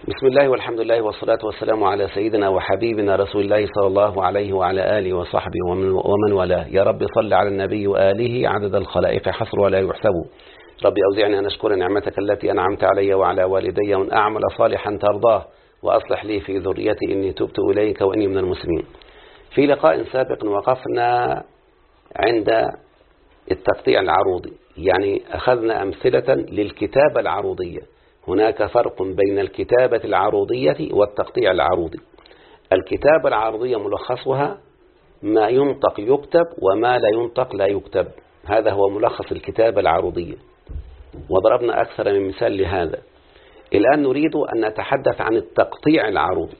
بسم الله والحمد لله والصلاة والسلام على سيدنا وحبيبنا رسول الله صلى الله عليه وعلى آله وصحبه ومن, ومن والاه يا رب صل على النبي وآله عدد الخلائق حصر ولا يحسب ربي أوزعني أن أشكر نعمتك التي أنعمت علي وعلى والدي وأن أعمل صالحا ترضاه وأصلح لي في ذريتي إني تبت إليك وإني من المسلمين في لقاء سابق وقفنا عند التقطيع العروضي يعني أخذنا أمثلة للكتابة العروضية هناك فرق بين الكتابة العروضية والتقطيع العروضي الكتابة العروضية ملخصها ما ينطق يكتب وما لا ينطق لا يكتب هذا هو ملخص الكتابة العروضية وضربنا أكثر من مثال لهذا الآن نريد أن نتحدث عن التقطيع العروضي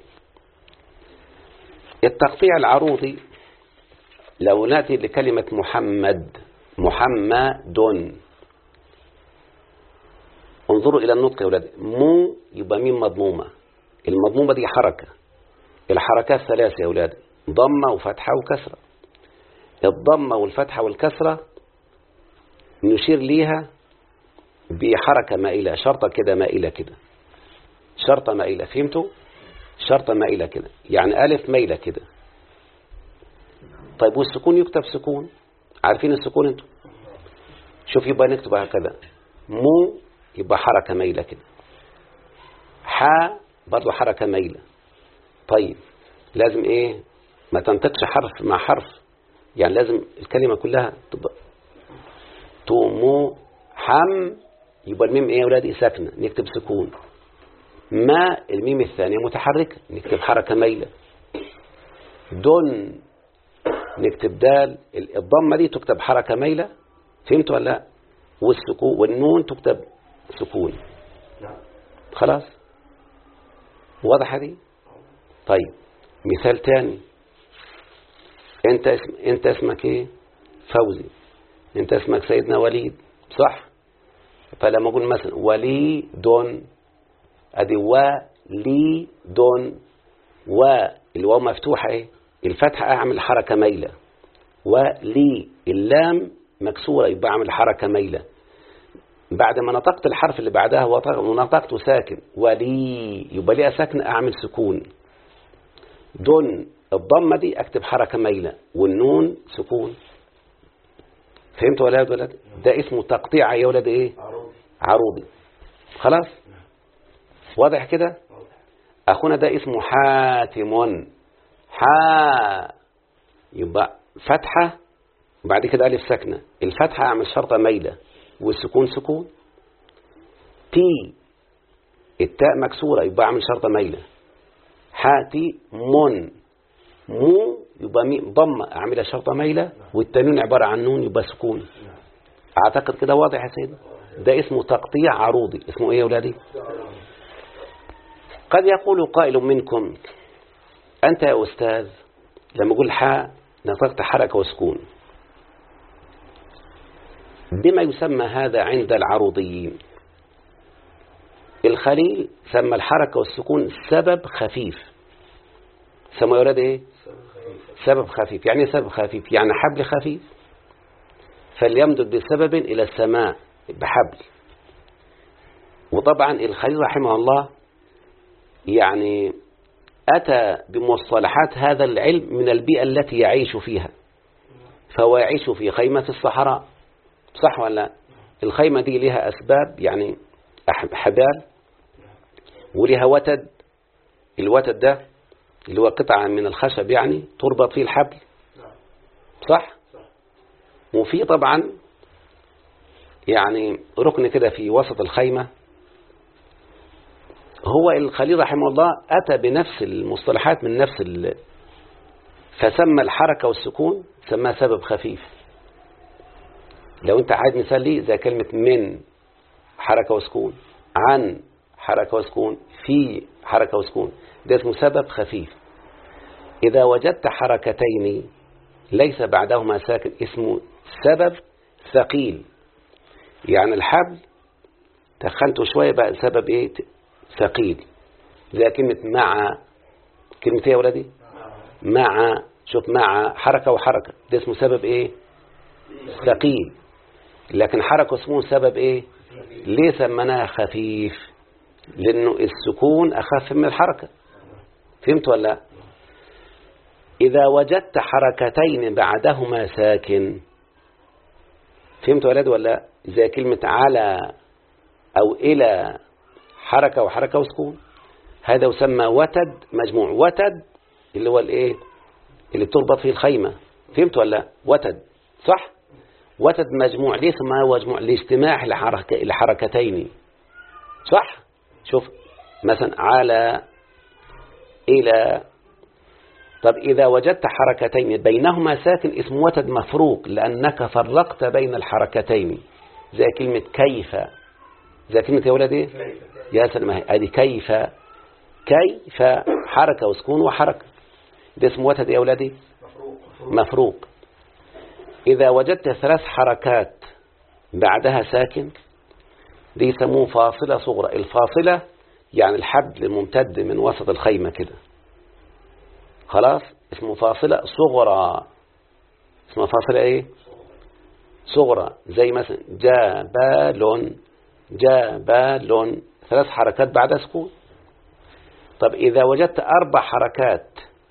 التقطيع العروضي لو نأتي لكلمة محمد محمد انظروا إلى النطق يا أولاد مو يبقى ميم مضمومة المضمومة دي حركة الحركات ثلاثة يا أولاد ضمة وفتحة وكسرة الضمة والفتحة والكسرة نشير ليها بحركة مائلة شرطة كده مائلة كده شرطة مائلة فهمتوا شرطة مائلة كده يعني ألف مائلة كده طيب والسكون يكتب سكون عارفين السكون انتوا شوف يبقى نكتب هكذا مو يبقى حركة ميلة كده حا برضو حركة ميلة طيب لازم ايه ما تنطقش حرف مع حرف يعني لازم الكلمة كلها تبقى تو مو حم يبقى الميم ايه يا ولادي ساكنة نكتب سكون ما الميم الثانية متحركة نكتب حركة ميلة دون نكتب دال الضمة دي تكتب حركة ميلة فهمتوا ولا لا والسكون والنون تكتب سكون خلاص واضح دي طيب مثال تاني انت اسم انت اسمك ايه فوزي انت اسمك سيدنا وليد صح فلما اقول مثلا ولي دون ادي ولي دون والواو مفتوحه ايه الفتحه اعمل حركه ميله ولي اللام مكسوره يبقى اعمل حركه ميله بعد ما نطقت الحرف اللي بعدها ونطقته ساكن ولي يبقى ليها ساكن أعمل سكون دون الضمة دي أكتب حركة ميلة والنون سكون فهمت ولا يا ولد ده اسمه تقطيع يا ولد ايه عروضي خلاص واضح كده أخونا ده اسمه حاتم حا يبقى فتحة بعد كده ألف ساكنة الفتحة أعمل شرطة ميلة والسكون سكون تي التاء مكسورة يبقى اعمل شرطة ميلة حاتي من مو يبقى ضمة اعملها شرطة ميلة والتنين عبارة عن نون يبقى سكون اعتقد كده واضح يا سيدي ده اسمه تقطيع عروضي اسمه ايه يا ولادي قد يقول قائل منكم انت يا استاذ لما اقول حاء نطقت حركة وسكون بما يسمى هذا عند العروضيين الخليل سمى الحركة والسكون سبب خفيف سمى يراد ايه سبب خفيف يعني سبب خفيف يعني حبل خفيف فليمدد بسبب إلى السماء بحبل وطبعا الخليل رحمه الله يعني أتى بمصطلحات هذا العلم من البيئة التي يعيش فيها فهو يعيش في خيمة الصحراء صح ولا الخيمة دي لها أسباب يعني حبال ولها وتد الوتد ده اللي هو قطعة من الخشب يعني تربط فيه الحبل صح وفي طبعا يعني ركن كده في وسط الخيمة هو الخليل رحمه الله أتى بنفس المصطلحات من نفس ال... فسمى الحركة والسكون سماه سبب خفيف لو انت عايز مثال ليه زي كلمة من حركة وسكون عن حركة وسكون في حركة وسكون ده اسمه سبب خفيف إذا وجدت حركتين ليس بعدهما ساكن اسمه سبب ثقيل يعني الحبل تخنته شوية بقى سبب ايه ثقيل زي كلمة مع كلمة ايه يا ولدي مع شوف مع حركة وحركة ده اسمه سبب ايه ثقيل لكن حركة اسمه سبب ايه ليه سمناها خفيف لأنه السكون أخف من الحركة فهمت ولا لا إذا وجدت حركتين بعدهما ساكن فهمت ولد ولا زي كلمة على أو إلى حركة وحركة وسكون هذا يسمى وتد مجموع وتد اللي هو الايه اللي بتربط فيه الخيمة فهمت ولا وتد صح وتد مجموع ليه ما هو مجموع لاجتماع الحركتين صح شوف مثلا على إلى طب إذا وجدت حركتين بينهما ساكن اسم وتد مفروق لأنك فرقت بين الحركتين زي كلمة كيف زي كلمة يا ولدي يا سلام هذه كيف كيف حركة وسكون وحركة ده اسم وتد يا ولدي مفروق إذا وجدت ثلاث حركات بعدها ساكن دي يسموه فاصلة صغرى الفاصلة يعني الحبل الممتد من وسط الخيمة كده خلاص اسمه فاصلة صغرى اسمه فاصلة ايه صغرى زي مثلا جبل جبل ثلاث حركات بعد سكون طب إذا وجدت أربع حركات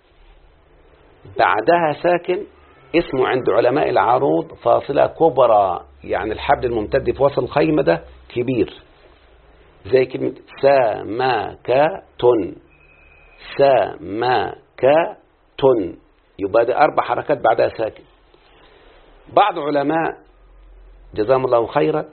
بعدها ساكن اسمه عند علماء العروض فاصلة كبرى يعني الحبل الممتد في وسط الخيمة ده كبير زي كلمة سماكة سماكة يبقى ده أربع حركات بعدها ساكن بعض علماء جزاهم الله خيرا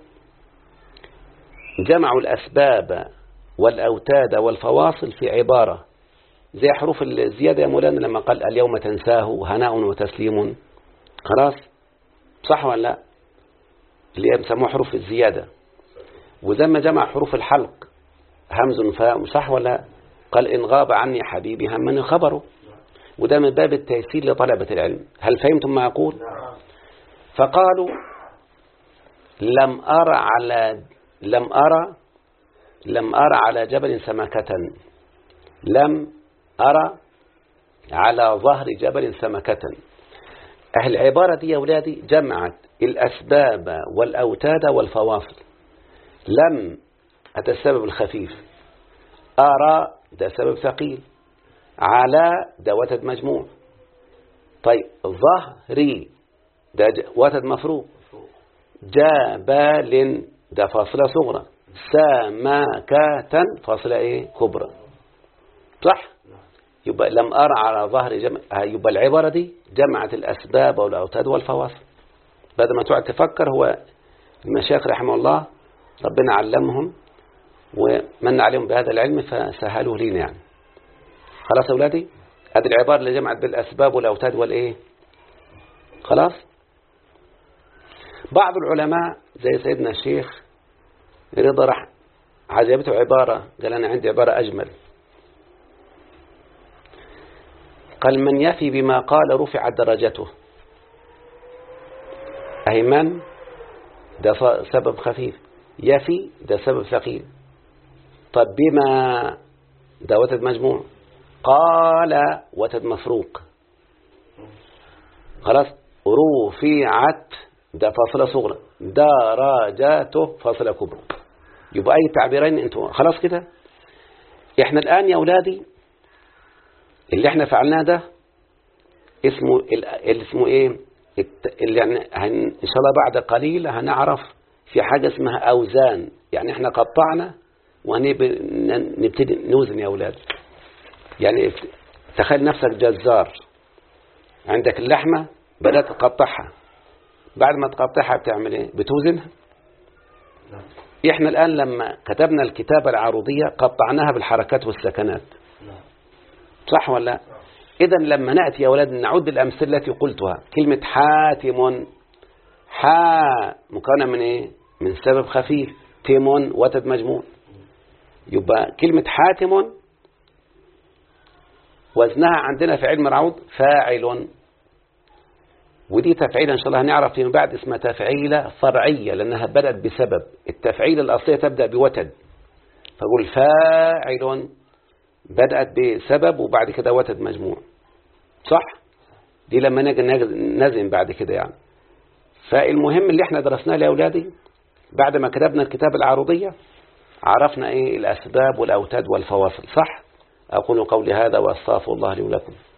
جمعوا الأسباب والأوتاد والفواصل في عبارة زي حروف الزيادة يا مولانا لما قال اليوم تنساه هناء وتسليم خلاص صح ولا لا اللي يسموها حروف الزيادة وزي ما جمع حروف الحلق همز فاء صح ولا قال إن غاب عني حبيبي همني خبره وده من باب التيسير لطلبة العلم هل فهمتم ما أقول فقالوا لم أرى على لم أرى لم أرى على جبل سمكة لم أرى على ظهر جبل سمكة أهل العبارة دي يا أولادي جمعت الأسباب والأوتاد والفواصل لم هذا السبب الخفيف أرى ده سبب ثقيل على ده وتد مجموع طيب ظهري ده وتد مفروض جبل ده فاصلة صغرى سماكة فاصلة ايه كبرى صح يبقى لم أرى على ظهر جمع يبقى العبارة دي جمعت الأسباب والأوتاد والفواصل بعد ما تقعد تفكر هو المشايخ رحمه الله ربنا علمهم ومن عليهم بهذا العلم فسهلوه لينا يعني خلاص يا أولادي هذه العبارة اللي جمعت بالأسباب والأوتاد والإيه خلاص بعض العلماء زي سيدنا الشيخ رضا رح عجبته عبارة قال أنا عندي عبارة أجمل قال من يفي بما قال رفع درجته أي من ده سبب خفيف يفي ده سبب ثقيل طب بما ده وتد مجموع قال وتد مفروق خلاص رفعت ده فاصلة صغرى درجاته فاصلة كبرى يبقى أي تعبيرين انتوا خلاص كده احنا الآن يا أولادي اللي احنا فعلناه ده اسمه اللي اسمه ايه اللي يعني ان شاء الله بعد قليل هنعرف في حاجة اسمها أوزان يعني احنا قطعنا ونبتدي نوزن يا أولاد يعني تخيل نفسك جزار عندك اللحمة بدأت تقطعها بعد ما تقطعها بتعمل ايه بتوزنها احنا الآن لما كتبنا الكتابة العروضية قطعناها بالحركات والسكنات صح ولا إذا لما نأتي يا أولاد نعد الأمثلة التي قلتها كلمة حاتم حا مكونة من إيه من سبب خفيف تيم وتد مجموع يبقى كلمة حاتم وزنها عندنا في علم العوض فاعل ودي تفعيلة إن شاء الله هنعرف فيما بعد اسمها تفعيلة فرعية لأنها بدأت بسبب التفعيلة الأصلية تبدأ بوتد فأقول فاعل بدأت بسبب وبعد كده وتد مجموع صح دي لما نجي نزم بعد كده يعني فالمهم اللي احنا درسناه لأولادي بعد ما كتبنا الكتاب العروضية عرفنا ايه الأسباب والأوتاد والفواصل صح أقول قولي هذا وأستغفر الله لي ولكم